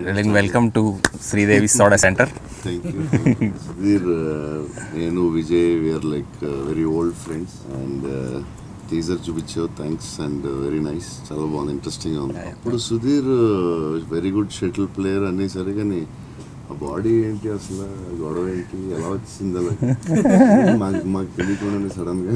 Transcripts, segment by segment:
Welcome to Sridevi soda center thank you Sudheer నేను Vijay we're like very old friends and teaser చూపించావు thanks and very nice చాలా బాగుంది interesting ఉంది అప్పుడు Sudheer very good shuttle player అనేసరి కానీ ఆ బాడీ ఏంటి అసలు ఆ గొడవ ఏంటి ఎలా వచ్చింది అలా మాకు మాకు తెలియకుండానే సడన్గా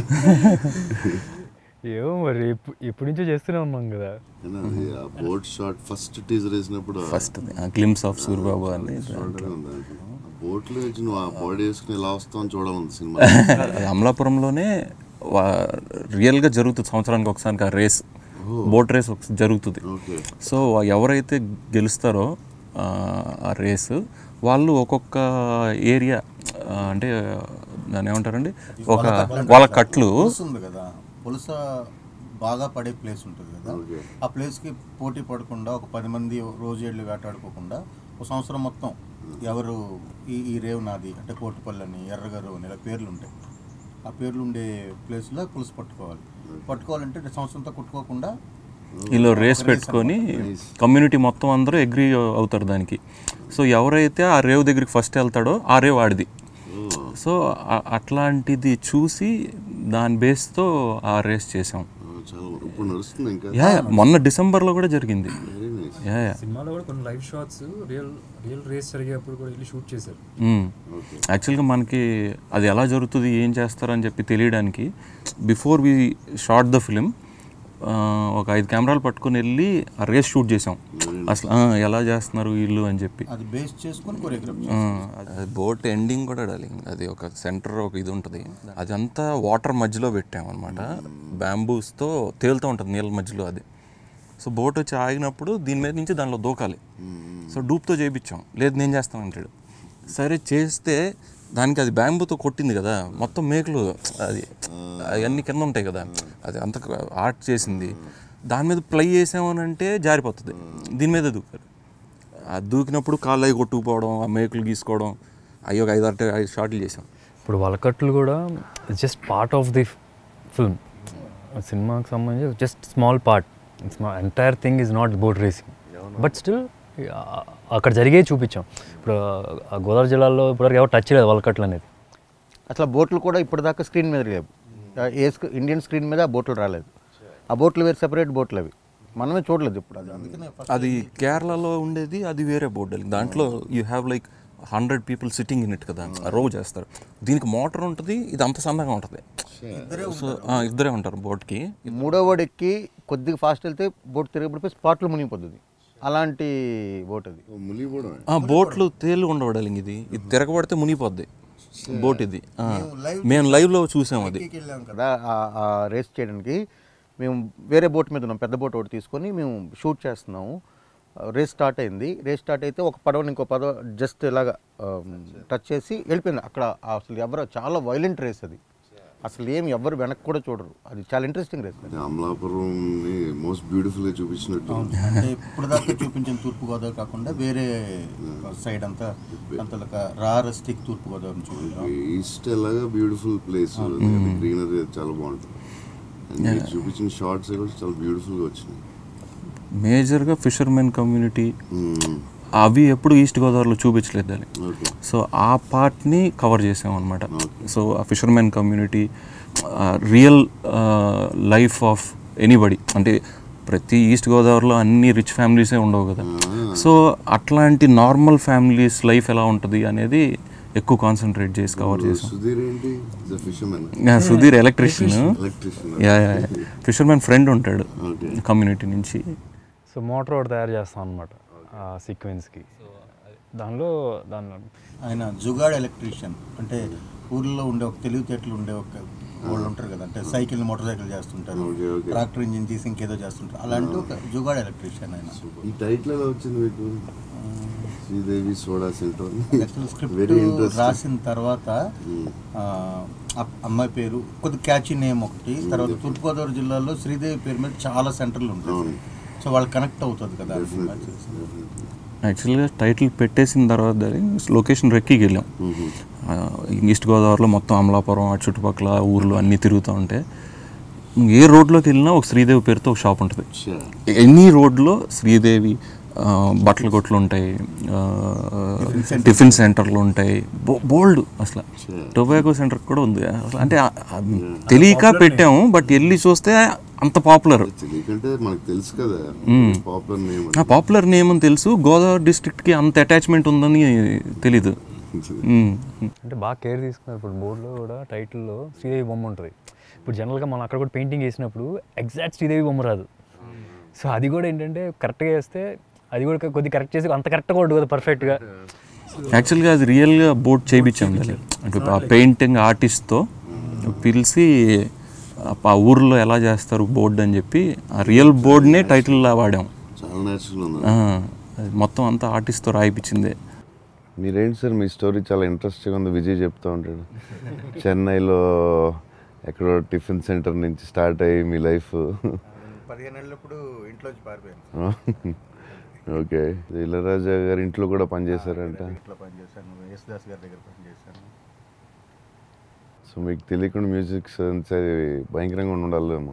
ఏమో మరి ఎప్పు- ఎప్పటి నుంచో చేస్తూనే ఉన్నాం కదా అది ఆ బోట్ షాట్ ఫస్ట్ టీజర్ వేసినప్పుడు ఫస్ట్ గ్లిమ్స్ ఆఫ్ సూర్యబాబు అని షార్ట్గా ఉంది దాంట్లో. ఆ బోట్లో నుంచి నువ్వు ఆ బాడీ వేసుకుని ఎలా వస్తావు చూడాలని సినిమా అది అమలాపురంలోనే వా- రియల్గా జరుగుతుంది సంవత్సరానికి ఒకసారి ఆ రేస్ బోట్ రేస్ ఒకసారి జరుగుతుంది ఓకే సో ఎవరైతే గెలుస్తారో ఆ, ఆ రేస్ వాళ్ళు ఒక్కొక్క ఏరియా అంటే దాన్ని ఏమంటారండి ఒక వాళ్ళ కట్లు పులుసు ఉంది కదా పులుస బాగా పడే ప్లేస్ ఉంటుంది కదా ఓకే. ఆ ప్లేస్కి పోటీ పడకుండా ఒక పది మంది రోజు వెళ్ళి వేటాడుకోకుండా ఒక సంవత్సరం మొత్తం ఎవరు ఈ ఈ రేవు నాది అంటే కోటిపల్లి అని ఎర్రగరు అని ఇలా పేర్లు ఉంటాయి ఆ పేర్లు ఉండే ప్లేస్లో పులుసు పట్టుకోవాలి పట్టుకోవాలంటే సంవత్సరంతో కొట్టుకోకుండా వీళ్ళు రేస్ పెట్టుకొని కమ్యూనిటీ మొత్తం అందరూ అగ్రి అవుతారు దానికి సో ఎవరైతే ఆ రేవ్ దగ్గరికి ఫస్ట్ వెళ్తాడో ఆ రేవ్ ఆడిది సో ఆ- అట్లాంటిది చూసి దాని బేస్తో ఆ రేస్ చేసాం ఆ, చాలా ఇప్పుడు నడుస్తుంది ఇంకా యా యా, మొన్న డిసెంబర్లో కూడా జరిగింది వెరీ నైస్ యా యా సినిమాలో కూడా కొన్ని live shots real real race జరిగేప్పుడు కూడా వెళ్ళి షూట్ చేశారు యాక్చువల్గా మనకి అది ఎలా జరుగుతుంది ఏం చేస్తారని చెప్పి తెలియడానికి before we shot the film ఒక ఐదు కెమెరాలు పట్టుకొని వెళ్ళి ఆ రేస్ షూట్ చేసాం అసలు ఆ, ఎలా చేస్తున్నారు వీళ్ళు అని చెప్పి అది బేస్ చేసుకొని కొరియోగ్రాఫ్ అది బోట్ ఎండింగ్ కూడా డార్లింగ్ అది ఒక సెంటర్ ఒక ఇది ఉంటుంది అది అంతా వాటర్ మధ్యలో పెట్టామన్నమాట బ్యాంబూస్తో తేలుతూ ఉంటుంది నీళ్ళ మధ్యలో అది సో బోట్ వచ్చి ఆగినప్పుడు దీని మీద నుంచి దానిలో దూకాలి సో డూప్తో చేయించాం లేదు నేను చేస్తాను అంటాడు సరే చేస్తే దానికి అది బ్యాంబూతో కొట్టింది కదా మొత్తం మేకలు అది అవన్నీ కింద ఉంటాయి కదా అది అంత ఆర్ట్ చేసింది దాని మీద ప్లై చేసామని అంటే జారిపోతుంది దీని మీద దూకారు ఆ దూకినప్పుడు కాళ్ళు అవి కొట్టుకుపోవడం ఆ మేకులు గీసుకోవడం అయ్యో ఒక ఐదు ఆరు ఐదు షాట్లు చేసాం ఇప్పుడు వలకట్లు కూడా just part of the film సినిమాకి సంబంధించి just small part entire thing is not boat racing but still అక్కడ జరిగే చూపించాం ఇప్పుడు ఆ గోదావరి జిల్లాలో ఇప్పటివరకు ఎవరు టచ్ లేదు వలకట్లు అనేది అసలు బోట్లు కూడా ఇప్పటిదాకా స్క్రీన్ మీద లేవు ఆ ఏ స్క్రీ- ఇండియన్ స్క్రీన్ మీద ఆ బోట్లు రాలేదు ఆ బోట్లు వేరు సెపరేట్ బోట్లు అవి మనమే చూడలేదు ఇప్పుడు అది అది కేరళలో ఉండేది అది వేరే బోర్డు దాంట్లో you have like hundred people sitting in it కదా రో చేస్తారు దీనికి మోటార్ ఉంటుంది ఇది అంత సన్నగా ఉంటుంది సో ఆ, ఇద్దరే ఉంటారు బోట్కి మూడో వాడు ఎక్కి కొద్దిగా ఫాస్ట్ వెళ్తే బోట్ తిరిగిపడిపోయి స్పాట్లో మునిగిపోతుంది అలాంటి బోట్ అది మునిగిపోవడం ఆ బోట్లు తేలు ఉండవడాలి ఇది ఇది తిరగబడితే మునిగిపోద్ది బోట్ ఇది ఆ. మేము లైవ్లో చూసాం అది వెళ్ళాం కదా కదా ఆ- ఆ రేస్ చేయడానికి మేము వేరే బోట్ మీద ఉన్నాం పెద్ద బోట్ ఒకటి తీసుకొని మేము షూట్ చేస్తున్నాము రేస్ స్టార్ట్ అయింది రేస్ స్టార్ట్ అయితే ఒక పడవని ఇంకో పడవ జస్ట్ ఇలాగా టచ్ చేసి వెళ్ళిపోయింది అక్కడ అసలు ఎవరు చాలా వైలెంట్ రేస్ అది అసలు ఏం ఎవరు వెనక్కి కూడా చూడరు అది చాలా ఇంట్రెస్టింగ్ రేస్ అది అమలాపురం మోస్ట్ బ్యూటిఫుల్ గా చూపించినట్టు అంటే ఇప్పుడు దాకా చూపించిన తూర్పు గోదావరి కాకుండా వేరే సైడ్ అంతా అంత రారస్టిక్ తూర్పు గోదావరి చూపించాం ఈస్ట్ ఎలాగా బ్యూటిఫుల్ ప్లేస్ గ్రీనరీ చాలా బాగుంటుంది And మీరు చూపించిన షార్ట్స్ కూడా చాలా బ్యూటిఫుల్ గా వచ్చినాయి మేజర్గా ఫిషర్మెన్ కమ్యూనిటీ Mm. అవి ఎప్పుడు ఈస్ట్ గోదావరిలో చూపించలేదు దాన్ని Okay. సో ఆ పార్ట్ని కవర్ చేసాం అనమాట సో ఆ fishermen community real life of anybody అంటే ప్రతి ఈస్ట్ గోదావరిలో అన్ని రిచ్ ఫ్యామిలీసే ఉండవు కదా సో అట్లాంటి నార్మల్ ఫ్యామిలీస్ లైఫ్ ఎలా ఉంటుంది అనేది ఎక్కువ కాన్సన్ట్రేట్ చేసి కవర్ చేసాం సుధీర్ ఏంటి fishermen yeah, Sudheer electrician electrician yeah fishermen friend ఉంటాడు Okay. కమ్యూనిటీ నుంచి సో మోటార్ ఒకటి తయారు చేస్తాం అనమాట ఆ సీక్వెన్స్కి దానిలో దానిలో ఆయన జుగాడ్ ఎలక్ట్రీషియన్ అంటే ఊర్లో ఉండే ఒక తెలివితేటలు ఉండే ఒక వాళ్ళు ఉంటారు కదా అంటే సైకిల్ మోటార్ సైకిల్ చేస్తుంటారు Okay, okay. ట్రాక్టర్ ఇంజిన్ తీసి ఇంకేదో చేస్తుంటారు అలాంటి ఒక జుగాడ్ ఎలక్ట్రీషియన్ ఆయన ఈ టైటిల్ ఎలా వచ్చింది మీకు Sridevi soda center actual script very interest రాసిన తర్వాత ఆ, ఆ అమ్మాయి పేరు కొద్ది క్యాచీ నేమ్ ఒకటి తర్వాత తూర్పుగోదావరి జిల్లాలో శ్రీదేవి పేరు మీద చాలా సెంటర్లు ఉంటాయి సో వాళ్ళు కనెక్ట్ అవుతుంది కదా ఆ సినిమా చేసి. యాక్చువల్గా టైటిల్ పెట్టేసిన తర్వాత లొకేషన్ రెక్కికి వెళ్ళాం ఆ, ఈస్ట్ గోదావరిలో మొత్తం అమలాపురం ఆ చుట్టుపక్కల ఊర్లు అన్నీ తిరుగుతూ ఉంటే ఏ రోడ్లోకి వెళ్ళినా ఒక శ్రీదేవి పేరుతో ఒక షాప్ ఉంటుంది ఎనీ రోడ్లో శ్రీదేవి ఆ, బట్టల కొట్లు ఉంటాయి ఆ, టిఫిన్ సెంటర్లు ఉంటాయి బో- బోల్డ్ అసలు టొబాకో సెంటర్ కూడా ఉంది అసలు అంటే ఆ- ఆ తెలియక పెట్టాము బట్ వెళ్ళి చూస్తే అంత పాపులర్ తెలియకంటే మనకు తెలుసు కదా పాపులర్ నేమ్ ఆ పాపులర్ నేమ్ అని తెలుసు గోదావరి డిస్ట్రిక్ట్కి అంత అటాచ్మెంట్ ఉందని తెలీదు మ్మ్. అంటే బాగా కేర్ తీసుకున్నారు ఇప్పుడు బోర్డులో కూడా టైటిల్లో శ్రీదేవి బొమ్మ ఉంటుంది ఇప్పుడు జనరల్గా మనం అక్కడ కూడా పెయింటింగ్ వేసినప్పుడు ఎగ్జాక్ట్ శ్రీదేవి బొమ్మ రాదు సో అది కూడా ఏంటంటే కరెక్ట్గా వేస్తే అది కూడా కొద్దిగా కరెక్ట్ చేసి అంత కరెక్ట్గా ఉండదు కదా పర్ఫెక్ట్గా యాక్చువల్గా అది రియల్గా బోర్డ్ చేయించాం దాన్ని అంటే ఆ పెయింటింగ్ ఆర్టిస్ట్తో పిలిచి ఆ- ఆ ఊర్లో ఎలా చేస్తారు బోర్డ్ అని చెప్పి ఆ రియల్ బోర్డ్నే టైటిల్లా వాడాం చాలా నేచురల్ ఉంది ఆ, అది మొత్తం అంతా ఆర్టిస్ట్తో రాయిపించిందే మీరేంటి సార్ మీ స్టోరీ చాలా ఇంట్రెస్టింగ్ ఉంది విజయ్ చెప్తా ఉంటాడు చెన్నైలో ఎక్కడో టిఫిన్ సెంటర్ నుంచి స్టార్ట్ అయ్యి మీ లైఫ్ పదిహేను ఏళ్ళప్పుడు ఇంట్లోంచి పారిపోయాను ఓకే ఇళరాజా గారి ఇంట్లో కూడా పనిచేశారంట ఇంట్లో పనిచేశాను యేసుదాస్ గారి దగ్గర పనిచేశాను సో మీకు తెలియకుండా మ్యూజిక్ సెన్స్ అది భయంకరంగా ఉండాలేమో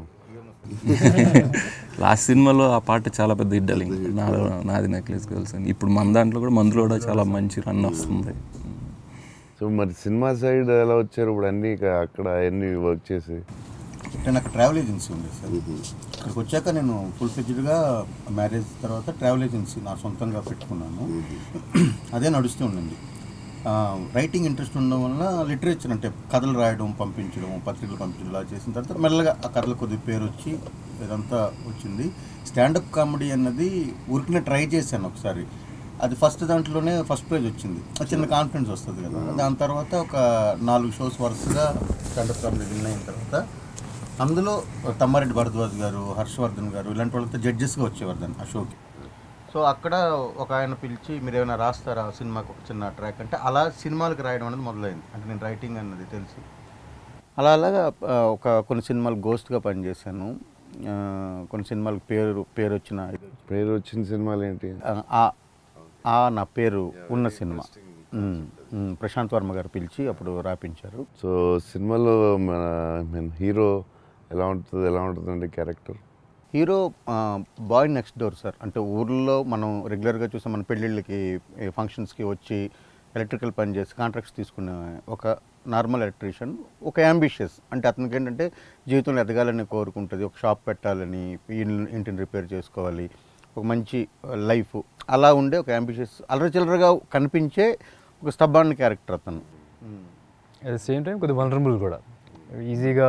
లాస్ట్ సినిమాలో ఆ పాట చాలా పెద్ద ఇడ్డాలి నా నాది నెక్లెస్ గర్ల్స్ అని ఇప్పుడు మన దాంట్లో కూడా మందులో కూడా చాలా మంచి రన్ వస్తుంది సో మరి సినిమా సైడ్ ఎలా వచ్చారు ఇప్పుడు అన్ని ఇక అక్కడ అన్ని వర్క్ చేసి అంటే నాకు ట్రావెల్ ఏజెన్సీ ఉంది సార్ ఇక్కడికి వచ్చాక నేను ఫుల్ ఫ్లెడ్జ్డ్గా మ్యారేజ్ తర్వాత ట్రావెల్ ఏజెన్సీ నా సొంతంగా పెట్టుకున్నాను అదే నడుస్తూ ఉండింది రైటింగ్ ఇంట్రెస్ట్ ఉండడం వల్ల లిటరేచర్ అంటే కథలు రాయడం పంపించడం పత్రికలు పంపించడం ఇలా చేసిన తర్వాత మెల్లగా ఆ కథలు కొద్ది పేరు వచ్చి ఇదంతా వచ్చింది స్టాండప్ కామెడీ అన్నది ఊరికనే ట్రై చేశాను ఒకసారి అది ఫస్ట్ దాంట్లోనే ఫస్ట్ ప్రైజ్ వచ్చింది ఆ చిన్న కాన్ఫిడెన్స్ వస్తుంది కదా దాని తర్వాత ఒక నాలుగు షోస్ వరుసగా స్టాండప్ కామెడీ విన్ అయిన తర్వాత అందులో తమ్మారెడ్డి భరద్వాజ్ గారు హర్షవర్ధన్ గారు ఇలాంటి వాళ్ళతో జడ్జెస్గా వచ్చేవారు దాన్ని ఆ షోకి సో అక్కడ ఒక ఆయన పిలిచి మీరు ఏమైనా రాస్తారా సినిమాకి ఒక చిన్న ట్రాక్ అంటే అలా సినిమాలకు రాయడం అనేది మొదలైంది అంటే నేను రైటింగ్ అన్నది తెలుసు అలా అలాగా ఆ, ఒక కొన్ని సినిమాలు గోస్ట్గా పనిచేశాను ఆ, కొన్ని సినిమాలకు పేరు పేరు వచ్చిన ఇది పేరు వచ్చిన సినిమాలు ఏంటి ఆ, ఆ ఆ నా పేరు ఉన్న సినిమా ఉమ్, ఉమ్, ప్రశాంత్ వర్మ గారు పిలిచి అప్పుడు రాపించారు సో సినిమాలో మన మీన్ హీరో ఎలా ఉంటుంది ఎలా ఉంటుందండి character hero boy next door sir అంటే ఊర్లో మనం రెగ్యులర్గా చూసాం మన పెళ్ళిళ్ళకి ఫంక్షన్స్కి వచ్చి ఎలక్ట్రికల్ పని చేసి కాంట్రాక్ట్స్ తీసుకునే ఒక నార్మల్ ఎలక్ట్రీషియన్ ఒక అంబిషియస్ అంటే అతనికి ఏంటంటే జీవితంలో ఎదగాలని కోరుకుంటుంది ఒక షాప్ పెట్టాలని ఇల్లు- ఇంటిని రిపేర్ చేసుకోవాలి ఒక మంచి లైఫ్ అలా ఉండే ఒక అంబిషియస్ అల్లరచిల్లరగా కనిపించే ఒక స్టబ్బాన్ క్యారెక్టర్ అతను అట్ ద సేమ్ టైం కొద్దిగా వనరబుల్ కూడా ఈజీగా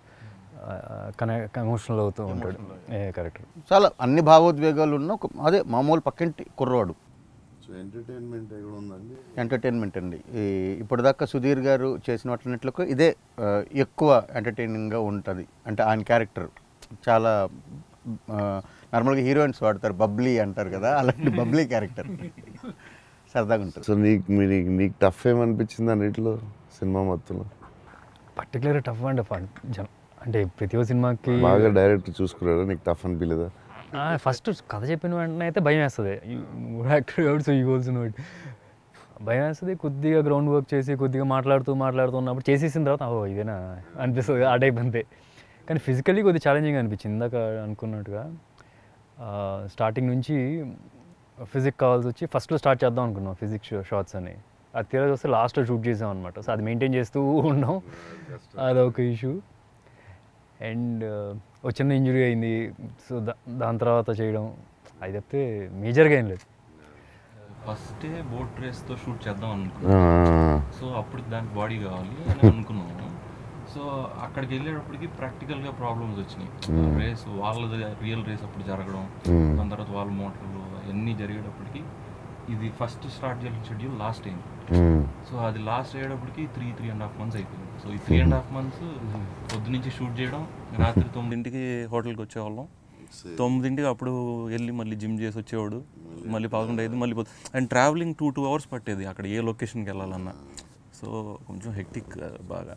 కనెక్ట్ ఎమోషనల్ అవుతూ ఉంటాడు ఏ క్యారెక్టర్ చాలా అన్ని భావోద్వేగాలు ఉన్న ఒక అదే మామూలు పక్కింటి కుర్రవాడు సో ఎంటర్టైన్మెంట్ ఎక్కడ ఉందండి ఎంటర్టైన్మెంట్ అండి ఈ ఇప్పటిదాకా సుధీర్ గారు చేసిన వాటిన్నిటిలో ఇదే ఆ, ఎక్కువ ఎంటర్టైనింగ్గా ఉంటుంది అంటే ఆయన క్యారెక్టర్ చాలా నార్మల్గా హీరోయిన్స్ వాడతారు బబ్లీ అంటారు కదా అలాంటి బబ్లీ క్యారెక్టర్ సరదాగా ఉంటుంది సో నీకు మీ నీకు నీకు టఫ్ ఏమనిపించింది అన్నిట్లో సినిమా మొత్తంలో పర్టికులర్ టఫ్ అండ్ ఫన్ జన అంటే ప్రతి ఒక్క సినిమాకి బాగా డైరెక్ట్ చూసుకున్నారా నీకు టఫ్ అనిపించలేదా ఫస్ట్ కథ చెప్పిన వెంటనే అయితే భయం వేస్తుంది యాక్టర్ కాబట్టి సో ఈ గోల్స్ భయం వేస్తుంది కొద్దిగా గ్రౌండ్ వర్క్ చేసి కొద్దిగా మాట్లాడుతూ మాట్లాడుతూ ఉన్నప్పుడు చేసేసిన తర్వాత ఓ ఇదేనా అనిపిస్తుంది ఆ టైప్ అంతే కానీ ఫిజికల్లీ కొద్దిగా ఛాలెంజింగ్ అనిపించింది ఇందాక అనుకున్నట్టుగా స్టార్టింగ్ నుంచి ఫిజిక్ కావాల్సి వచ్చి ఫస్ట్లో స్టార్ట్ చేద్దాం అనుకున్నాం ఫిజిక్స్ షార్ట్స్ అని అది తీరా చూస్తే లాస్ట్లో షూట్ చేసాం అనమాట సో అది మెయింటైన్ చేస్తూ ఉన్నాం అదొక ఇష్యూ అండ్ ఒక చిన్న ఇంజురీ అయింది సో దా దాని తర్వాత చేయడం అది తప్పితే మేజర్గా ఏం లేదు ఫస్ట్ బోట్ రేస్తో షూట్ చేద్దాం ఆ, అనుకున్నాం సో అప్పుడు దానికి బాడీ కావాలి అని అనుకున్నాము సో అక్కడికి వెళ్ళేటప్పటికి ప్రాక్టికల్గా ప్రాబ్లమ్స్ వచ్చినాయి రేస్ వాళ్ళది రియల్ రేస్ అప్పుడు జరగడం Hmm. దాని తర్వాత వాళ్ళ మోటార్లు అవన్నీ జరిగేటప్పటికి ఇది ఫస్ట్ స్టార్ట్ చేసిన షెడ్యూల్ లాస్ట్ అయింది ఉమ్, సో అది లాస్ట్ అయ్యేటప్పటికి three three and half months అయిపోయింది సో ఈ త్రీ అండ్ హాఫ్ మంత్స్ పొద్దు నుంచి షూట్ చేయడం రాత్రి తొమ్మిదింటికి హోటల్కి వచ్చేవాళ్ళం తొమ్మిదింటికి అప్పుడు వెళ్ళి మళ్ళీ జిమ్ చేసి వచ్చేవాడు మళ్ళీ పదకొండు ఐదు మళ్ళీ పోతే and traveling two two hours పట్టేది అక్కడ ఏ లొకేషన్కి వెళ్ళాలన్నా సో కొంచెం హెక్టిక్ బాగా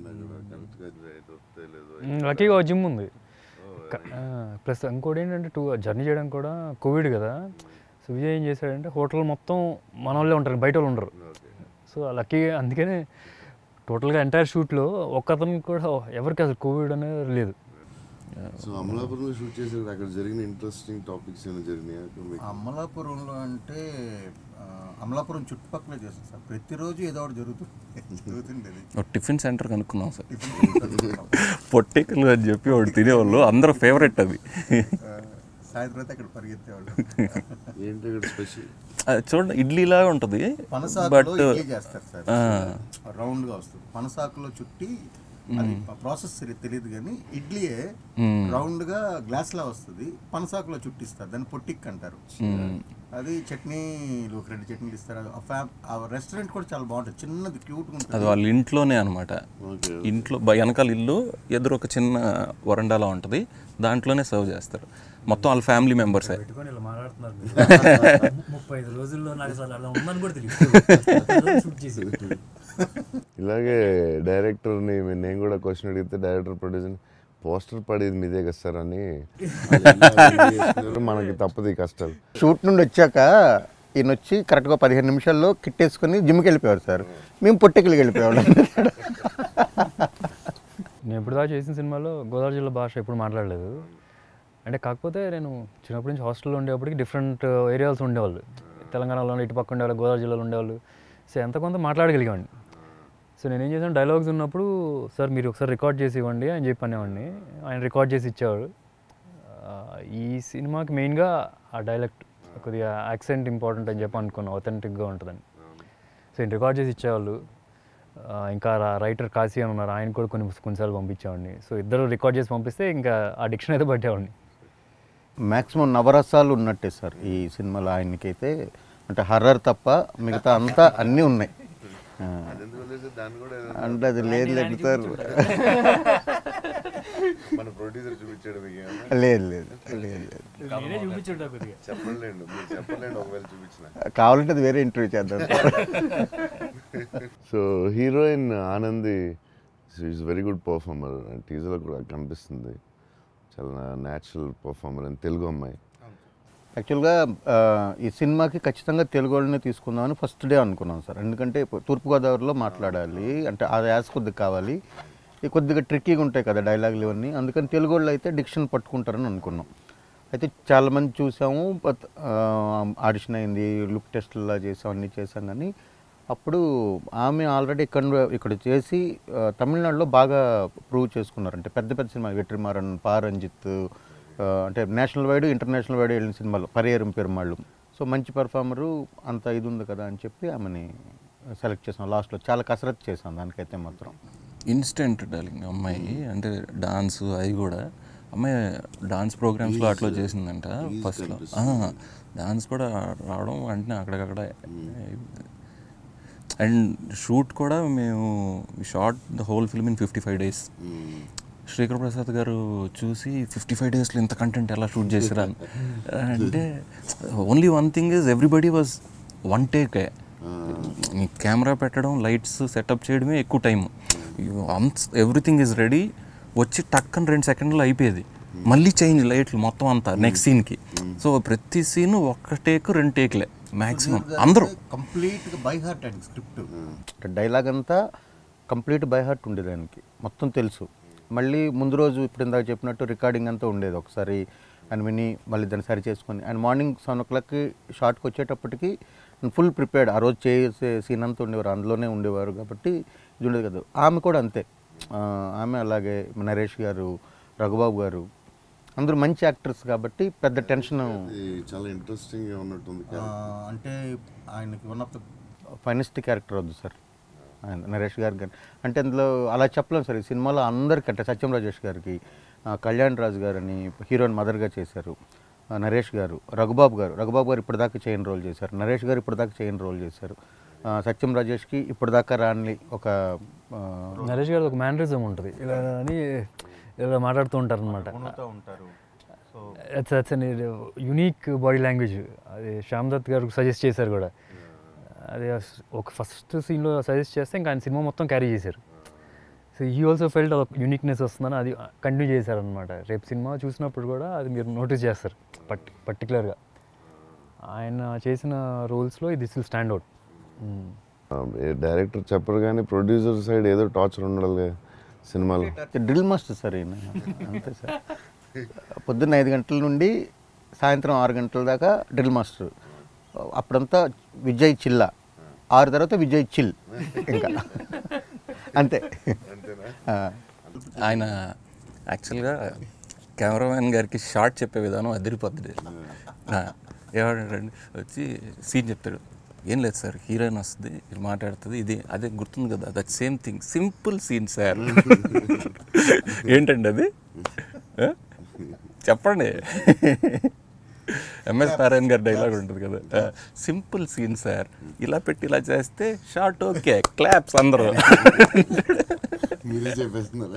లక్కీగా జిమ్ ఉంది ప్లస్ ఇంకోటి ఏంటంటే టూ జర్నీ చేయడం కూడా కోవిడ్ కదా సో విజయ్ ఏం చేశాడంటే హోటల్ మొత్తం మన వాళ్ళే ఉంటారు బయట వాళ్ళు ఉండరు సో లక్కీగా అందుకనే టోటల్గా ఎంటైర్ షూట్లో ఒక్కతనికి కూడా ఎవరికి అసలు కోవిడ్ అనేది లేదు సో అమలాపురంలో షూట్ చేసేది అక్కడ జరిగిన ఇంట్రెస్టింగ్ టాపిక్స్ ఏమైనా జరిగినాయా మీకు? అమలాపురంలో అంటే ఆ, అమలాపురం చుట్టుపక్కల చేస్తాం సార్ ప్రతిరోజు ఏదో ఒకటి జరుగుతుంది జరుగుతుండేది ఒక టిఫిన్ సెంటర్ కనుక్కున్నాం సార్ పొట్టెక్కలు అని చెప్పి వాడు తినేవాళ్ళు అందరూ ఫేవరెట్ అది ఆ, సాయంత్రం అయితే అక్కడ పరిగెత్తేవాళ్ళు ఏంటి ఇక్కడ స్పెషల్ అది చూడండి ఇడ్లీలాగా ఉంటుంది పనసాకులో బట్ ఇడ్లీ చేస్తారు సార్ రౌండ్ గా వస్తుంది పనసాకులో చుట్టి అది ప్రాసెస్ తెలియదు కానీ ఇడ్లీయే రౌండ్ గా గ్లాస్ లా వస్తుంది పనసాకులో చుట్టిస్తారు దాన్ని పొట్టిక్ అంటారు అది చట్నీలు ఒక రెండు చట్నీలు ఇస్తారు ఆ ఫ్యామ్ ఆ రెస్టారెంట్ కూడా చాలా బాగుంటుంది చిన్నది క్యూట్ అది ఉంటుంది వాళ్ళ ఇంట్లోనే అనమాట ఓకే ఇంట్లో బ- వెనకాల ఇల్లు ఎదురు ఒక చిన్న వరండాలా ఉంటుంది దాంట్లోనే సర్వ్ చేస్తారు మొత్తం వాళ్ళ ఫ్యామిలీ మెంబర్సే పెట్టుకొని ఇలా మాట్లాడుతున్నారు మీరు. ముప్పై ఐదు రోజుల్లో నాకు అసలు అలా ఉందని కూడా తెలియదు షూట్ చేసి ఇలాగే డైరెక్టర్ని నేను కూడా క్వశ్చన్ అడిగితే డైరెక్టర్ ప్రొడ్యూసర్ పోస్టర్ పడేది మీదే కదా సార్ అని మనకి తప్పదు ఈ కష్టాలు షూట్ నుండి వచ్చాక ఈయన వచ్చి కరెక్ట్గా పదిహేను నిమిషాల్లో కిట్ వేసుకొని జిమ్కి వెళ్ళిపోయారు సార్ మేము పొట్టెక్కలికి వెళ్ళిపోయాం నేను ఇప్పుడు దాకా చేసిన సినిమాలో గోదావరి జిల్లా భాష ఎప్పుడు మాట్లాడలేదు అంటే కాకపోతే నేను చిన్నప్పటి నుంచి హాస్టల్లో ఉండేప్పటికి డిఫరెంట్ ఏరియాస్ ఉండేవాళ్ళు తెలంగాణలో ఇటు పక్క ఉండేవాళ్ళు గోదావరి జిల్లాలో ఉండేవాళ్ళు సో ఎంత కొంత మాట్లాడగలిగేవాడిని సో నేను ఏం చేశాను డైలాగ్స్ ఉన్నప్పుడు సార్ మీరు ఒకసారి రికార్డ్ చేసి ఇవ్వండి అని చెప్పి అనేవాడిని ఆయన రికార్డ్ చేసి ఇచ్చేవాడు ఆ, ఈ సినిమాకి మెయిన్గా ఆ డైలెక్ట్ కొద్దిగా యాక్సెంట్ ఇంపార్టెంట్ అని చెప్పి అనుకున్నాను అథెంటిక్గా ఉంటుందని సో ఈయన రికార్డ్ చేసి ఇచ్చేవాళ్ళు ఆ, ఇంకా రైటర్ కాశీ అని ఉన్నారు ఆయన కూడా కొన్ని కొన్నిసార్లు పంపించేవాడిని సో ఇద్దరు రికార్డ్ చేసి పంపిస్తే ఇంకా ఆ డిక్షన్ అయితే పట్టేవాడిని మ్యాక్సిమం నవరసాలు ఉన్నట్టే సార్ ఈ సినిమాలో ఆయనకైతే అంటే హర్రర్ తప్ప మిగతా అంతా అన్నీ ఉన్నాయి ఆ, దాన్ని కూడా అంటే అది లేదు లేదు సార్ మన ప్రొడ్యూసర్ చూపించాడు మీకు లేదు లేదు లేదు లేదు నేనే చూపించుంటా కొద్దిగా చెప్పలేండి మీరు చెప్పలేండి ఒకవేళ చూపించిన కావాలంటే అది వేరే ఇంటర్వ్యూ చేద్దాం sir so heroine Anandi is very good performer టీజర్లో కూడా కనిపిస్తుంది చాలా న్యాచురల్ పర్ఫార్మర్ అని తెలుగు అమ్మాయి యాక్చువల్గా ఆ, ఈ సినిమాకి ఖచ్చితంగా తెలుగు వాళ్ళనే తీసుకుందామని ఫస్ట్ డే అనుకున్నాం సార్ ఎందుకంటే ఇప్పుడు తూర్పుగోదావరిలో మాట్లాడాలి అంటే అది యాస్ కొద్దిగా కావాలి ఈ కొద్దిగా ట్రిక్కీగా ఉంటాయి కదా డైలాగులు ఇవన్నీ అందుకని తెలుగు వాళ్ళు అయితే డిక్షన్ పట్టుకుంటారని అనుకున్నాం అయితే చాలామంది చూసాము బట్ ఆడిషన్ అయింది లుక్ టెస్ట్లా చేసాం అన్నీ చేసాం కానీ అప్పుడు ఆమె ఆల్రెడీ ఇక్కడ ఇక్కడ చేసి ఆ, తమిళనాడులో బాగా ప్రూవ్ చేసుకున్నారు అంటే పెద్ద పెద్ద సినిమా వెట్రిమారన్ పారంజిత్ ఆ, అంటే నేషనల్ వైడ్ ఇంటర్నేషనల్ వైడ్ వెళ్ళిన సినిమాలు పరిహారం పెరుమాళ్ళు సో మంచి పర్ఫార్మరు అంత ఇది ఉంది కదా అని చెప్పి ఆమెని సెలెక్ట్ చేసాం లాస్ట్లో చాలా కసరత్తు చేసాం దానికైతే మాత్రం ఇన్స్టెంట్ డార్లింగ్ అమ్మాయి అంటే డాన్స్ అవి కూడా అమ్మాయి డాన్స్ ప్రోగ్రామ్స్లో అట్లా చేసిందంట ఫస్ట్లో డాన్స్ కూడా రావడం వెంటనే అక్కడికక్కడ అండ్ షూట్ కూడా మేము shot the whole film in fifty five days Srikar Prasad garu చూసి ఫిఫ్టీ ఫైవ్ డేస్లో ఇంత కంటెంట్ ఎలా షూట్ చేసిరా అని. అంటే only one thing is everybody was one take నీ కెమెరా పెట్టడం లైట్స్ సెటప్ చేయడమే ఎక్కువ టైం ఎవ్రీథింగ్ ఈజ్ రెడీ వచ్చి టక్కన రెండు సెకండ్లో అయిపోయేది మళ్ళీ చేంజ్ లైట్లు మొత్తం అంతా నెక్స్ట్ సీన్కి సో ప్రతి సీన్ ఒక్క టేక్ రెండు టేక్లే మ్యాక్సిమం అందరూ కంప్లీట్ గా బై హార్ట్ అండి స్క్రిప్ట్ అంటే డైలాగ్ అంతా కంప్లీట్ బై హార్ట్ ఉండేది ఆయనకి మొత్తం తెలుసు మళ్ళీ ముందు రోజు ఇప్పుడు ఇందాక చెప్పినట్టు రికార్డింగ్ అంతా ఉండేది ఒకసారి ఆయన విని మళ్ళీ దాన్ని సరి చేసుకొని ఆయన మార్నింగ్ సెవెన్ ఓ క్లాక్కి షార్ట్కి వచ్చేటప్పటికి ఫుల్ ప్రిపేర్డ్ ఆ రోజు చేసే సీన్ అంతా ఉండేవారు అందులోనే ఉండేవారు కాబట్టి ఇది ఉండేది కదా ఆమె కూడా అంతే ఆ, ఆమె అలాగే నరేష్ గారు రఘుబాబు గారు అందరూ మంచి యాక్టర్స్ కాబట్టి పెద్ద టెన్షన్ ఇది చాలా ఇంట్రెస్టింగ్ గా ఉన్నట్టుంది అంటే ఆయనకి one of the finest character వద్దు సార్ ఆయన నరేష్ గారికి కానీ అంటే అందులో అలా చెప్పలేం సార్ ఈ సినిమాలో అందరికీ అంటే సత్యం రాజేష్ గారికి ఆ, కళ్యాణ్ రాజు గారని హీరోయిన్ మదర్గా చేశారు ఆ, నరేష్ గారు రఘుబాబు గారు రఘుబాబు గారు ఇప్పటిదాకా చేయని రోల్ చేశారు నరేష్ గారు ఇప్పటిదాకా చేయని రోల్ చేశారు ఆ, సత్యం రాజేష్కి ఇప్పటిదాకా రాని ఒక ఆ, నరేష్ గారు ఒక మేనరిజం ఉంటుంది ఇలా అని ఇలా మాట్లాడుతూ ఉంటారు అనమాట ఉంటారు so it's it's unique body language అది శ్యామ్ దత్ గారు సజెస్ట్ చేశారు కూడా అది అస్- ఒక ఫస్ట్ సీన్లో సజెస్ట్ చేస్తే ఇంకా ఆయన సినిమా మొత్తం క్యారీ చేశారు సో ఈ ఆల్సో ఫెల్ట్ ఒక యూనిక్నెస్ వస్తుందని అది కంటిన్యూ చేశారనమాట రేపు సినిమా చూసినప్పుడు కూడా అది మీరు నోటీస్ చేస్తారు పర్టి పర్టికులర్గా ఆయన చేసిన రోల్స్లో this will stand out director చెప్పరు కానీ ప్రొడ్యూసర్ సైడ్ ఏదో టార్చర్ ఉండాలి సినిమాలో డ్రిల్ మాస్టర్ సార్ ఈయన అంతే సార్ పొద్దున్న ఐదు గంటల నుండి సాయంత్రం ఆరు గంటల దాకా డ్రిల్ మాస్టర్ అప్పుడంతా విజయ్ చిల్లా ఆరు తర్వాత విజయ్ చిల్ ఇంకా అంతే ఆ. ఆయన యాక్చువల్గా కెమెరామెన్ గారికి షార్ట్ చెప్పే విధానం అదిరిపోద్ది ఆ, ఏమంటాడండి వచ్చి సీన్ చెప్తాడు ఏం లేదు సార్ హీరోయిన్ వస్తుంది ఇది మాట్లాడుతుంది ఇది అదే గుర్తుంది కదా that same thing simple scene sir ఏంటండి అది ఆ? చెప్పండి ఎంఎస్ నారాయణ గారి డైలాగ్ ఉంటుంది కదా సింపుల్ సీన్ సార్ ఇలా పెట్టి ఇలా చేస్తే షార్ట్ ఓకే క్లాప్స్ అందరూ మీరే చెప్పేస్తున్నారా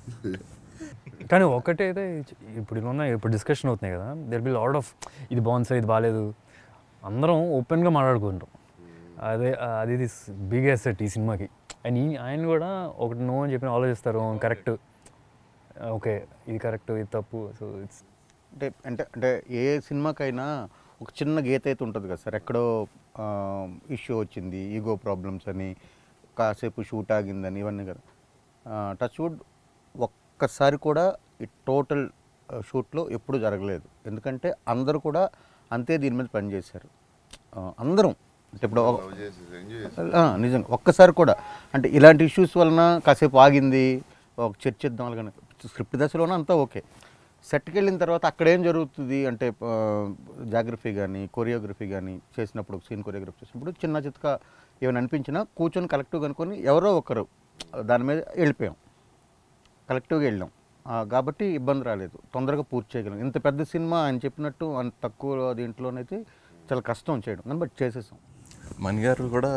కానీ ఒకటైతే ఇప్పుడు ఇలా ఉన్నాయి ఇప్పుడు డిస్కషన్ అవుతున్నాయి కదా దెర్ బి లాడ్ ఆఫ్ ఇది బాగుంది సార్ ఇది బాగాలేదు అందరం ఓపెన్గా మాట్లాడుకుంటాం అదే అది ఇది బిగ్ అసెట్ ఈ సినిమాకి అండ్ ఈ ఆయన కూడా ఒకటి నో అని చెప్పి ఆలోచిస్తారు కరెక్ట్ ఓకే ఇది కరెక్ట్ ఇది తప్పు సో ఇట్స్ అంటే అంటే అంటే ఏ సినిమాకైనా ఒక చిన్న గీత అయితే ఉంటుంది కదా సార్ ఎక్కడో ఇష్యూ వచ్చింది ఈగో ప్రాబ్లమ్స్ అని కాసేపు షూట్ ఆగిందని ఇవన్నీ కదా టచ్ వుడ్ ఒక్కసారి కూడా ఈ టోటల్ షూట్లో ఎప్పుడు జరగలేదు ఎందుకంటే అందరూ కూడా అంతే దీని మీద పనిచేశారు ఆ, అందరం అంటే ఇప్పుడు ఒక- ఆ, నిజంగా ఒక్కసారి కూడా అంటే ఇలాంటి ఇష్యూస్ వలన కాసేపు ఆగింది ఒక చర్చిద్దాం అలాగని స్క్రిప్ట్ దశలోనే అంతా ఓకే సెట్కి వెళ్ళిన తర్వాత అక్కడ ఏం జరుగుతుంది అంటే జాగ్రఫీ కానీ కొరియోగ్రఫీ కానీ చేసినప్పుడు సీన్ కొరియోగ్రఫీ చేసినప్పుడు చిన్న చిత్క ఏమైనా అనిపించినా కూర్చొని కలెక్టివ్ అనుకొని ఎవరో ఒకరు దాని మీద వెళ్ళిపోయాం కలెక్టివ్గా వెళ్ళాం ఆ, కాబట్టి ఇబ్బంది రాలేదు తొందరగా పూర్తి చేయగలం ఇంత పెద్ద సినిమా ఆయన చెప్పినట్టు అంత తక్కువ దీంట్లోనైతే చాలా కష్టం చేయడం కానీ బట్ చేసేసాం మణి గారు కూడా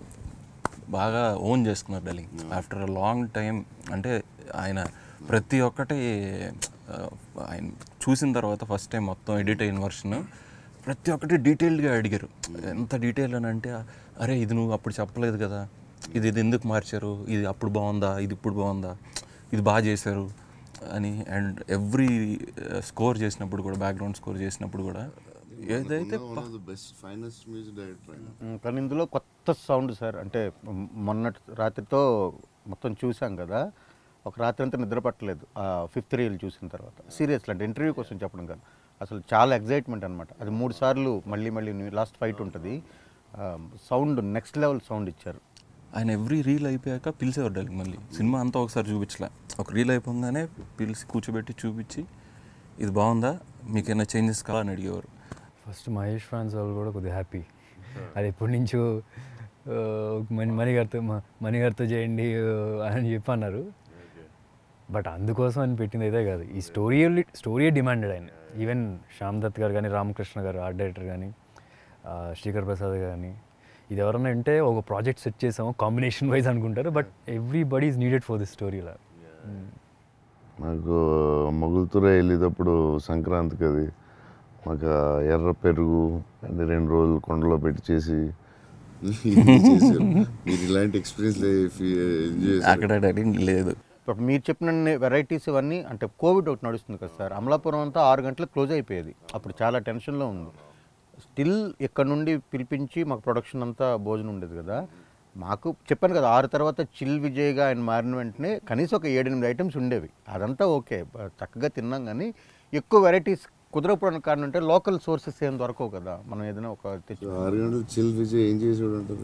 బాగా ఓన్ చేసుకున్నారు darling after a long time అంటే ఆయన ప్రతి ఒక్కటి ఆ, ఆయన చూసిన తర్వాత ఫస్ట్ టైం మొత్తం ఎడిట్ అయిన వర్షన్ ప్రతి ఒక్కటి డీటెయిల్డ్గా అడిగారు ఎంత డీటెయిల్ అని అంటే అరే ఇది నువ్వు అప్పుడు చెప్పలేదు కదా ఇది ఇది ఎందుకు మార్చారు ఇది అప్పుడు బాగుందా ఇది ఇప్పుడు బాగుందా ఇది బాగా చేశారు అని అండ్ ఎవ్రీ స్కోర్ చేసినప్పుడు కూడా బ్యాక్గ్రౌండ్ స్కోర్ చేసినప్పుడు కూడా ఏదైతే one of the best finest music director ఆయన ఉమ్, కానీ ఇందులో కొత్త సౌండ్ సార్ అంటే మ్, మొన్నటి రాత్రితో మొత్తం చూసాం కదా ఒక రాత్రి అంతా నిద్ర పట్టలేదు ఆ ఫిఫ్త్ రీల్ చూసిన తర్వాత సీరియస్లీ అంటే ఇంటర్వ్యూ కోసం చెప్పడం కాదు అసలు చాలా ఎగ్జైట్మెంట్ అనమాట అది మూడు సార్లు మళ్ళీ మళ్ళీ లాస్ట్ ఫైట్ ఉంటుంది సౌండ్ నెక్స్ట్ లెవెల్ సౌండ్ ఇచ్చారు ఆయన ఎవ్రీ రీల్ అయిపోయాక పిలిచేవారు డార్లింగ్ మళ్ళీ సినిమా అంతా ఒకసారి చూపించలే ఒక రీల్ అయిపోగానే పిలిచి కూర్చోబెట్టి చూపించి ఇది బాగుందా మీకేమైనా చేంజెస్ కావాలని అడిగేవారు ఫస్ట్ మహేష్ ఫ్యాన్స్ వాళ్ళు కూడా కొద్దిగా హ్యాపీ అది ఎప్పటి నుంచో ఆ, మణి మణిగారితో మ- మణిగారితో చేయండి ఆ, అని చెప్పి అన్నారు బట్ అందుకోసం అని పెట్టింది అయితే కాదు ఈ స్టోరీ స్టోరీ డిమాండెడ్ ఆయన ఈవెన్ శ్యామ్ దత్ గారు కానీ రామకృష్ణ గారు ఆర్ట్ డైరెక్టర్ కానీ ఆ, శ్రీకర్ ప్రసాద్ కానీ ఇది ఎవరన్నా అంటే ఒక ప్రాజెక్ట్ సెట్ చేసాము కాంబినేషన్ వైజ్ అనుకుంటారు but everybody is needed for this story లా నాకు మొగులుతుర వెళ్ళేటప్పుడు సంక్రాంతికి అది మాకు ఆ ఎర్ర పెరుగు అన్ని రెండు రోజులు కొండలో పెట్టి చేసి చేశారు. మీరు ఇలాంటి ఎక్స్పీరియన్స్ ఎంజాయ్ అక్కడ డార్లింగ్ లేదు ఇప్పుడు మీరు చెప్పిన వెరైటీస్ ఇవన్నీ అంటే కోవిడ్ ఒకటి నడుస్తుంది కదా సార్ అమలాపురం అంతా ఆరు గంటలకు క్లోజ్ అయిపోయేది అప్పుడు చాలా టెన్షన్లో ఉంది స్టిల్ ఇక్కడ నుండి పిలిపించి మాకు ప్రొడక్షన్ అంతా భోజనం ఉండేది కదా మాకు చెప్పాను కదా ఆరు తర్వాత చిల్ విజయ్గా ఆయన మారిన వెంటనే కనీసం ఒక ఏడెనిమిది ఐటమ్స్ ఉండేవి అదంతా ఓకే బ- చక్కగా తిన్నాం కానీ ఎక్కువ వెరైటీస్ కుదరకపోవడానికి కారణం అంటే లోకల్ సోర్సెస్ ఏం దొరకవు కదా మనం ఏదైనా ఒక తెచ్చు ఆరు గంటలు చిల్ విజయ్ ఏం చేసాడు అంటారు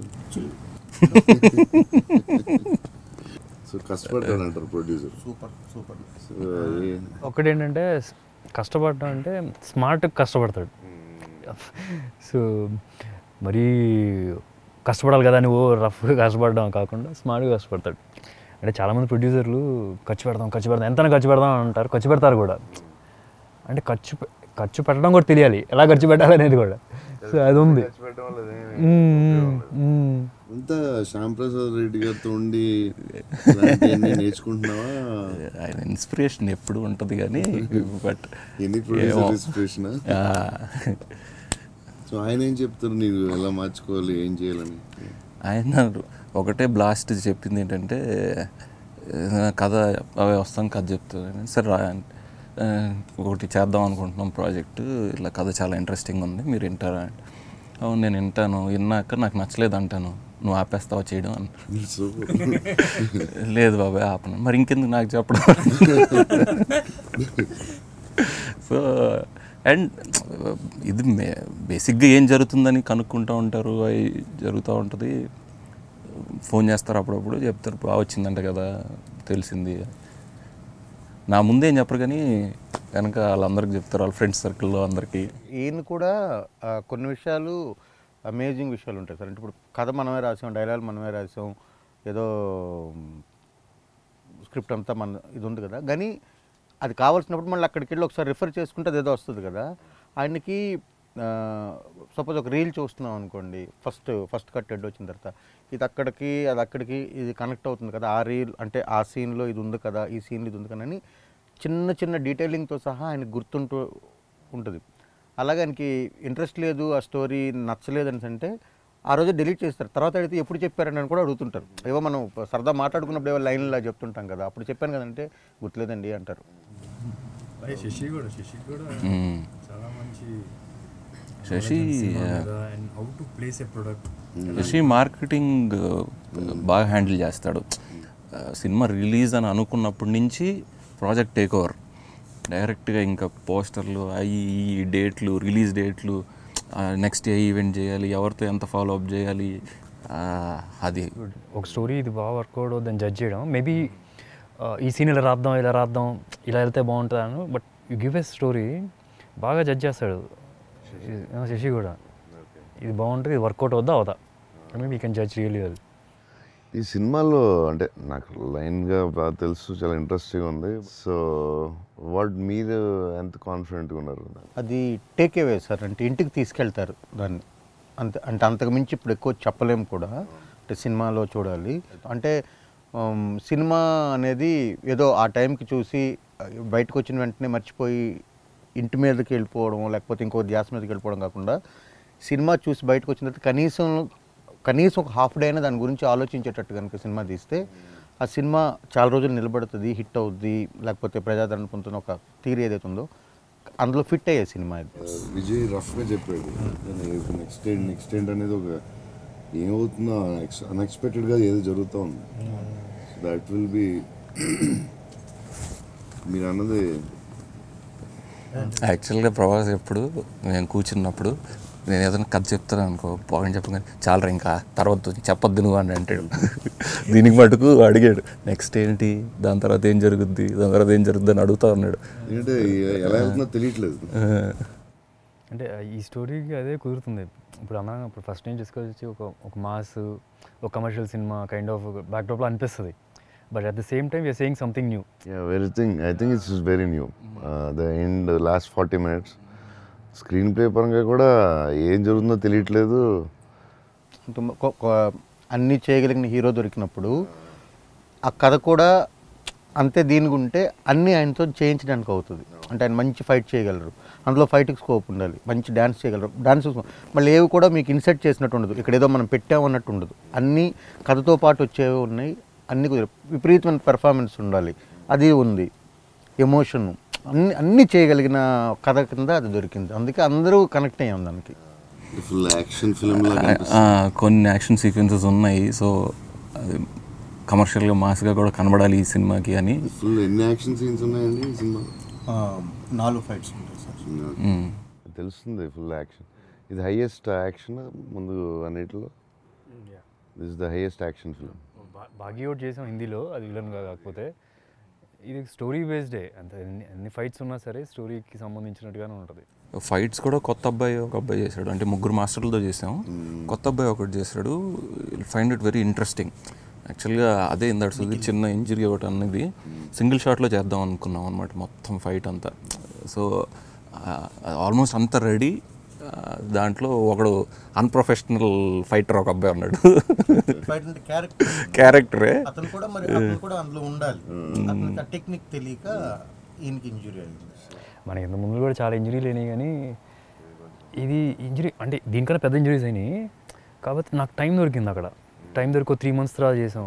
సో కష్టపడ్డాడు అంటారు ప్రొడ్యూసర్ సూపర్ సూపర్ ఒకటి ఏంటంటే స్- కష్టపడటం అంటే స్మార్ట్ కష్టపడతాడు సో మరీ కష్టపడాలి కదా నువ్వు రఫ్గా కష్టపడడం కాకుండా స్మార్ట్గా కష్టపడతాడు అంటే చాలామంది ప్రొడ్యూసర్లు ఖర్చు పెడదాం ఖర్చు పెడదాం ఎంత ఖర్చు పెడదాం అని అంటారు ఖర్చు పెడతారు కూడా అంటే ఖర్చు పె- ఖర్చు పెట్టడం కూడా తెలియాలి ఎలా ఖర్చు పెట్టాలి అనేది కూడా సో అది ఉంది మ్మ్, మ్మ్. అంతా శ్యామ్ ప్రసాద్ రెడ్డి గారితో ఉండి ఇలాంటివన్నీ నేర్చుకుంటున్నావా ఆయన ఇన్స్పిరేషన్ ఎప్పుడు ఉంటుంది కానీ బట్ ఎన్ని ప్రొడ్యూసర్ ఇన్స్పిరేషన్ సో ఆయన ఏం చెప్తారు నీకు ఎలా మార్చుకోవాలి ఏం చేయాలని ఆయన ఒకటే బ్లాస్ట్ చెప్పింది ఏంటంటే "ఏదైనా కథ అవే వస్తాం కథ చెప్తాను సరే రా ఆ, ఒకటి చేద్దాం అనుకుంటున్నాం ప్రాజెక్ట్ ఇలా కథ చాలా ఇంట్రెస్టింగ్ ఉంది మీరు వింటారా అంటే అవును నేను వింటాను విన్నాక నాకు నచ్చలేదు అంటాను నువ్వు ఆపేస్తావా చేయడం అని సో లేదు బాబాయ్ ఆపను మరి ఇంకెందుకు నాకు చెప్పడం సో అండ్ ఇది బేసిక్గా ఏం జరుగుతుందని కనుక్కుంటూ ఉంటారు అవి జరుగుతూ ఉంటుంది ఫోన్ చేస్తారు అప్పుడప్పుడు చెప్తారు బాగా వచ్చిందంట కదా తెలిసింది నా ముందేం చెప్పరు కానీ వెనక వాళ్ళందరికి చెప్తారు వాళ్ళ ఫ్రెండ్స్ సర్కిల్లో అందరికీ ఈయన కూడా ఆ, కొన్ని విషయాలు అమేజింగ్ విషయాలు ఉంటాయి సార్ అంటే ఇప్పుడు కథ మనమే రాసాం డైలాగ్ మనమే రాసాం ఏదో స్క్రిప్ట్ అంతా మన ఇది ఉంది కదా కానీ అది కావాల్సినప్పుడు మళ్ళీ అక్కడికి వెళ్ళి ఒకసారి రిఫర్ చేసుకుంటే అది ఏదో వస్తుంది కదా ఆయనకి సపోజ్ ఒక రీల్ చూస్తున్నాం అనుకోండి ఫస్ట్ ఫస్ట్ కట్ హెడ్ వచ్చిన తర్వాత ఇది అక్కడికి అది అక్కడికి ఇది కనెక్ట్ అవుతుంది కదా ఆ రీల్ అంటే ఆ సీన్లో ఇది ఉంది కదా ఈ సీన్లో ఇది ఉంది కదా అని చిన్న చిన్న డీటెయిలింగ్తో సహా ఆయనకు గుర్తుంటూ ఉంటుంది అలాగే ఆయనకి ఇంట్రెస్ట్ లేదు ఆ స్టోరీ నచ్చలేదు అని అంటే ఆ రోజు డిలీట్ చేస్తారు తర్వాత అడిగితే ఎప్పుడు చెప్పారని అని కూడా అడుగుతుంటారు ఏవో మనం సరదా మాట్లాడుకున్నప్పుడు ఏవో లైన్లా చెప్తుంటాం కదా అప్పుడు చెప్పాను కదంటే గుర్తులేదండి అంటారు అలాగే శశి కూడా శశి కూడా మ్మ్. చాలా మంచి Shashi and how to place a product Shashi marketing బాగా హ్యాండిల్ చేస్తాడు ఆ, సినిమా రిలీజ్ అని అనుకున్నప్పటి నుంచి ప్రాజెక్ట్ టేక్ ఓవర్ డైరెక్ట్గా ఇంకా పోస్టర్లు అవి ఈ డేట్లు రిలీజ్ డేట్లు నెక్స్ట్ ఏ ఈవెంట్ చేయాలి ఎవరితో ఎంత ఫాలో అప్ చేయాలి ఆ, అది ఒక స్టోరీ ఇది బాగా వర్కౌట్ అవుతుందని జడ్జ్ చేయడం మేబీ ఈ సీన్ ఇలా రాద్దాం ఇలా రాద్దాం ఇలా వెళ్తే బాగుంటుంది అని but you give a story బాగా జడ్జ్ చేస్తాడు ఆ, శశి కూడా ఇది బాగుంటుంది ఇది వర్కౌట్ అవుద్దా అవుదా maybe you can judge really well ఈ సినిమాలో అంటే నాకు లైన్గా బాగా తెలుసు చాలా ఇంట్రెస్టింగ్ ఉంది సో వాట్ మీరు ఎంత కాన్ఫిడెంట్గా ఉన్నారు అది టేక్ అవే సార్ అంటే ఇంటికి తీసుకెళ్తారు దాన్ని అంతే అంటే అంతకు మించి ఇప్పుడు ఎక్కువ చెప్పలేము కూడా అంటే సినిమాలో చూడాలి అంటే ఉమ్, సినిమా అనేది ఏదో ఆ టైంకి చూసి ఆ, బయటకు వచ్చిన వెంటనే మర్చిపోయి ఇంటి మీదకి వెళ్ళిపోవడం లేకపోతే ఇంకో ధ్యాస మీదకి వెళ్ళిపోవడం కాకుండా సినిమా చూసి బయటకు వచ్చిన తర్వాత కనీసం కనీసం ఒక హాఫ్ డే అయినా దాని గురించి ఆలోచించేటట్టు కనుక సినిమా తీస్తే ఆ సినిమా చాలా రోజులు నిలబడుతుంది హిట్ అవుద్ది లేకపోతే ప్రజాదరణ పొందుతున్న ఒక థీరీ ఏదైతే ఉందో అందులో ఫిట్ అయ్యే సినిమా ఇది విజయ్ రఫ్గా చెప్పాడు నెక్స్ట్ ఏంటి నెక్స్ట్ ఏంటి అనేది ఒక ఏమవుతుందో అన్ఎక్స్పెక్టెడ్గా ఏదో జరుగుతూ ఉంది దట్ విల్ బి మీరు అన్నది యాక్చువల్గా ప్రభాస్ ఎప్పుడు నేను కూర్చున్నప్పుడు నేను ఏదైనా కథ చెప్తాను అనుకో పాయింట్ చెప్పగానే చాలరా ఇంకా తర్వాత చెప్పొద్దు నువ్వు అని అంటాడు దీనికి మటుకు అడిగాడు నెక్స్ట్ ఏంటి దాని తర్వాత ఏం జరుగుద్ది దాని తర్వాత ఏం జరుగుద్ది అని అడుగుతా ఉన్నాడు ఏంటంటే ఎలా వెళ్తుందో తెలియట్లేదు అంటే ఈ స్టోరీకి అదే కుదురుతుంది ఇప్పుడు అన్న ఇప్పుడు ఫస్ట్ నేను తీసుకొచ్చి ఒక ఒక మాస్ ఒక కమర్షియల్ సినిమా కైండ్ ఆఫ్ బ్యాక్డ్రాప్లో అనిపిస్తుంది but at the same time you're saying something new very thing I think it's very new the end last forty minutes screenplay పరంగా కూడా ఏం జరుగుతుందో తెలియట్లేదు అంటే కొ- కొ- అన్నీ చేయగలిగిన హీరో దొరికినప్పుడు ఆ కథ కూడా అంతే దీనికి ఉంటే అన్నీ ఆయనతో చేయించడానికి అవుతుంది అంటే ఆయన మంచి ఫైట్ చేయగలరు అందులో ఫైట్కి స్కోప్ ఉండాలి మంచి డ్యాన్స్ చేయగలరు డ్యాన్స్ మళ్ళీ ఏవి కూడా మీకు ఇన్సెట్ చేసినట్టు ఉండదు ఇక్కడ ఏదో మనం పెట్టామన్నట్టు ఉండదు అన్నీ కథతో పాటు వచ్చేవి ఉన్నాయి అన్ని కుదిరి విపరీతమైన పెర్ఫార్మెన్స్ ఉండాలి అది ఉంది ఎమోషన్ అన్ని అన్నీ చేయగలిగిన కథ కింద అది దొరికింది అందుకే అందరూ కనెక్ట్ అయ్యాం దానికి ఫుల్ యాక్షన్ ఫిల్మ్ లాగా ఆ, కొన్ని యాక్షన్ సీక్వెన్సెస్ ఉన్నాయి సో అది కమర్షియల్గా మాస్గా కూడా కనబడాలి ఈ సినిమాకి అని ఫుల్ ఎన్ని యాక్షన్ సీన్స్ ఉన్నాయండి ఈ సినిమా ఆ, నాలుగు ఫైట్స్ ఉంటాయి సార్ మ్మ్. తెలుస్తుంది ఫుల్ యాక్షన్ ఇది హైయెస్ట్ యాక్షన్ ముందు అన్నిటిలో this is the highest action film భాగ్య అవుట్ చేసాం హిందీలో అది విలన్గా కాకపోతే ఇది స్టోరీ బేస్డే అంత ఎన్ని ఎన్ని ఫైట్స్ ఉన్నా సరే స్టోరీకి సంబంధించినట్టుగానే ఉంటుంది ఫైట్స్ కూడా కొత్త అబ్బాయి ఒక అబ్బాయి చేశాడు అంటే ముగ్గురు మాస్టర్లతో చేసాం కొత్త అబ్బాయి ఒకటి చేశాడు ఫైండ్ ఇట్ వెరీ ఇంట్రెస్టింగ్ యాక్చువల్గా అదే ఇందాడు సుధీర్ చిన్న ఇంజరీ ఒకటి అన్నది సింగిల్ షాట్లో చేద్దాం అనుకున్నాం అనమాట మొత్తం ఫైట్ అంతా సో ఆల్మోస్ట్ అంతా రెడీ దాంట్లో ఒకడు అన్ప్రొఫెషనల్ ఫైటర్ ఒక అబ్బాయి ఉన్నాడు ఫైట్ అంటే క్యారెక్టర్ క్యారెక్టరే అతను కూడా మరి అతను కూడా అందులో ఉండాలి అతనికి ఆ టెక్నిక్ తెలియక ఈయనకి ఇంజురీ అయింది మనకి ఇంత ముందు కూడా చాలా ఇంజరీలు అయినాయి కానీ ఇది ఇంజరీ అంటే దీనికన్నా పెద్ద ఇంజరీస్ అయినాయి కాబట్టి నాకు టైం దొరికింది అక్కడ టైం దొరికి త్రీ మంత్స్ తర్వాత చేసాం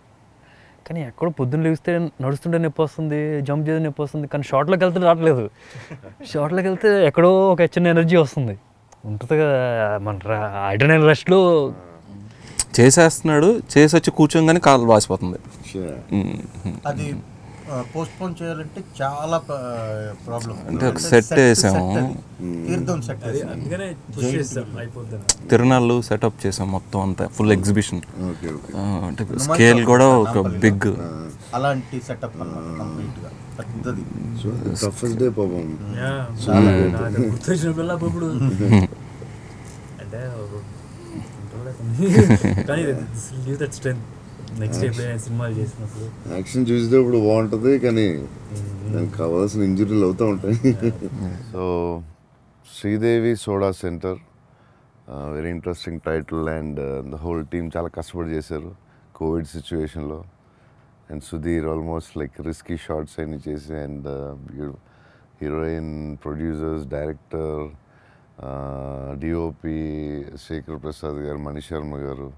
కానీ ఎక్కడో పొద్దున్న లేస్తే నడుస్తుంటే నొప్పి వస్తుంది జంప్ చేస్తే నొప్పి వస్తుంది కానీ షార్ట్లోకి వెళ్తే రావట్లేదు షార్ట్లోకి వెళ్తే ఎక్కడో ఒక చిన్న ఎనర్జీ వస్తుంది ఉంటుంది కదా మన అడ్రినల్ రష్లో చేసేస్తున్నాడు చేసి వచ్చి కూర్చోగానే కాలు వాసిపోతుంది Sure. మ్మ్. అది పోస్ట్ పోన్ చేయాలంటే చాలా ప్రాబ్లం అంటే ఒక set వేసాము. తీర్థం సెట్ అది అందుకనే పుష్ చేస్తాం అయిపోద్దని తిరునాళ్ళు సెటప్ చేసాం మొత్తం అంతా ఫుల్ ఎగ్జిబిషన్ Okay, okay. అంటే స్కేల్ కూడా ఒక బిగ్ అలాంటి సెటప్ అన్నమాట కంప్లీట్ గా పెద్దది So, the toughest day, పాపం. చాలా నాకు గుర్తొచ్చినప్పుడల్లా ఇప్పుడు అంటే ఒక- ఉంటుందిలే కొన్ని. కానీ లీవ్ దట్ స్ట్రెంత్ నెక్స్ట్ ఎప్పుడైనా సినిమాలు చేసినప్పుడు యాక్షన్ చూసేటప్పుడు బాగుంటుంది కానీ దానికి కావాల్సిన ఇంజురీలు అవుతూ ఉంటాయి so Sridevi soda centre very interesting title and the whole team చాలా కష్టపడి చేశారు కోవిడ్ సిచ్యువేషన్లో and Sudheer almost like risky shots అన్ని చేసి and heroine producers director DOP Shekhar Prasad garu Mani Sharma garu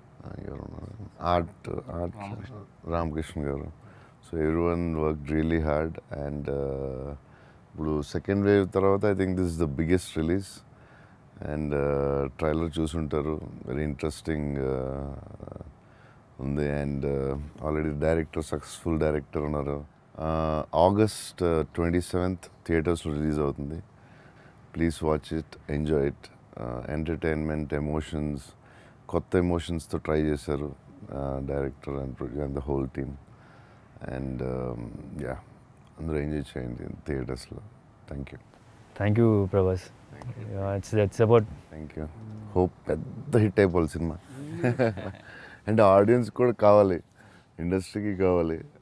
art art Ramakrishna garu so everyone work really hard and ఇప్పుడు సెకండ్ వేవ్ తర్వాత I think this is the biggest release and trailer చూసుంటారు very interesting ఉంది and already director successful director ఉన్నారు August twenty seventh థియేటర్స్లో release అవుతుంది please watch it enjoy it entertainment emotions కొత్త ఎమోషన్స్తో try చేశారు director and producer and the whole team and yeah అందరూ enjoy చేయండి థియేటర్స్లో thank you thank you Prabhas it's it's about thank you hope పెద్ద hit అయిపోవాలి సినిమా అంటే ఆడియన్స్ కూడా కావాలి ఇండస్ట్రీకి కావాలి